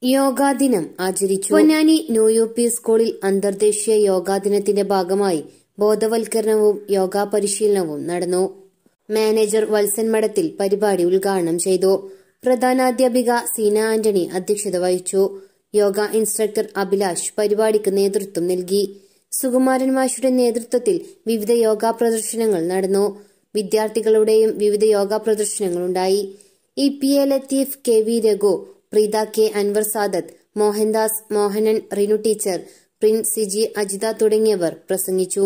യോഗാ ദിനം ആചരിച്ചു Ponnani new U P സ്കൂളിൽ അന്തർദേശീയ യോഗാ ദിനത്തിന്റെ ഭാഗമായി ബോധവൽക്കരണവും യോഗാ പരിശീലനവും നടന്നു മാനേജർ വത്സൻ മഠത്തിൽ പരിപാടി ഉദ്ഘാടനം ചെയ്തു പ്രധാനാധ്യാപിക സീന ആന്റണി അധ്യക്ഷത വഹിച്ചു യോഗ ഇൻസ്ട്രക്ടർ അഭിലാഷ് പരിപാടിക്ക് നേതൃത്വം നൽകി സുകുമാരൻ മാഷുടെ നേതൃത്വത്തിൽ വിവിധ യോഗാ പ്രദർശനങ്ങൾ നടന്നു വിദ്യാർത്ഥികളുടെയും വിവിധ യോഗാ പ്രദർശനങ്ങളുണ്ടായി E P A Latheef K V Raghu Preetha K Anwar Sadath Mohandas Mohanan Rinu teacher Prince Siji Ajitha തുടങ്ങിയവർ പ്രസംഗിച്ചു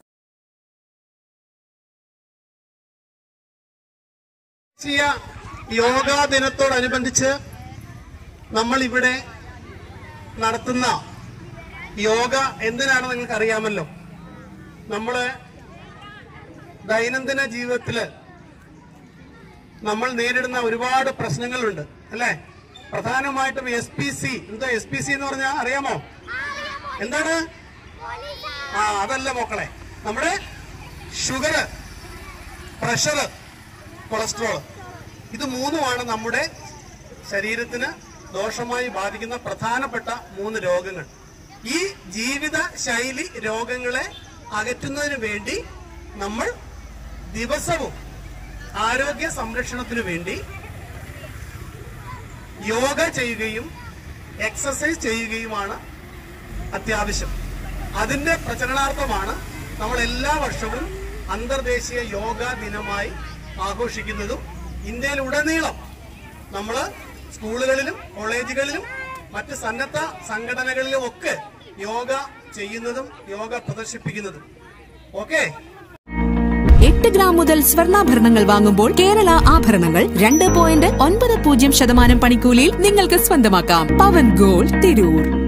ദേശീയ യോഗാ ദിനത്തോടനുബന്ധിച്ച് നമ്മൾ ഇവിടെ നടത്തുന്ന യോഗ എന്തിനാണെന്ന് നിങ്ങൾക്ക് അറിയാമല്ലോ നമ്മള് ദൈനംദിന ജീവിതത്തില് നമ്മൾ നേരിടുന്ന ഒരുപാട് പ്രശ്നങ്ങളുണ്ട് അല്ലേ പ്രധാനമായിട്ടും എസ് പി സി എന്താ എസ് പി സി എന്ന് പറഞ്ഞാൽ അറിയാമോ എന്താണ് ആ അതല്ല മക്കളെ നമ്മുടെ ഷുഗർ പ്രഷർ കൊളസ്ട്രോൾ ഇത് മൂന്നുമാണ് നമ്മുടെ ശരീരത്തിന് ദോഷമായി ബാധിക്കുന്ന പ്രധാനപ്പെട്ട മൂന്ന് രോഗങ്ങൾ ഈ ജീവിത ശൈലി രോഗങ്ങളെ അകറ്റുന്നതിന് വേണ്ടി നമ്മൾ ദിവസവും ആരോഗ്യ സംരക്ഷണത്തിനു വേണ്ടി യോഗ ചെയ്യുകയും എക്സസൈസ് ചെയ്യുകയുമാണ് അത്യാവശ്യം അതിന്റെ പ്രചരണാർത്ഥമാണ് നമ്മൾ എല്ലാ വർഷവും അന്തർദേശീയ യോഗ ദിനമായി ആഘോഷിക്കുന്നതും ഇന്ത്യയിലുടനീളം നമ്മൾ സ്കൂളുകളിലും കോളേജുകളിലും മറ്റ് സന്നദ്ധ സംഘടനകളിലും ഒക്കെ യോഗ ചെയ്യുന്നതും യോഗ പ്രദർശിപ്പിക്കുന്നതും ഓക്കെ എട്ട് ഗ്രാം മുതൽ സ്വർണ്ണാഭരണങ്ങൾ വാങ്ങുമ്പോൾ കേരള ആഭരണങ്ങൾ രണ്ട് പോയിന്റ് ഒൻപത് പൂജ്യം ശതമാനം പണിക്കൂലിയിൽ നിങ്ങൾക്ക് സ്വന്തമാക്കാം പവൻ ഗോൾഡ് തിരൂർ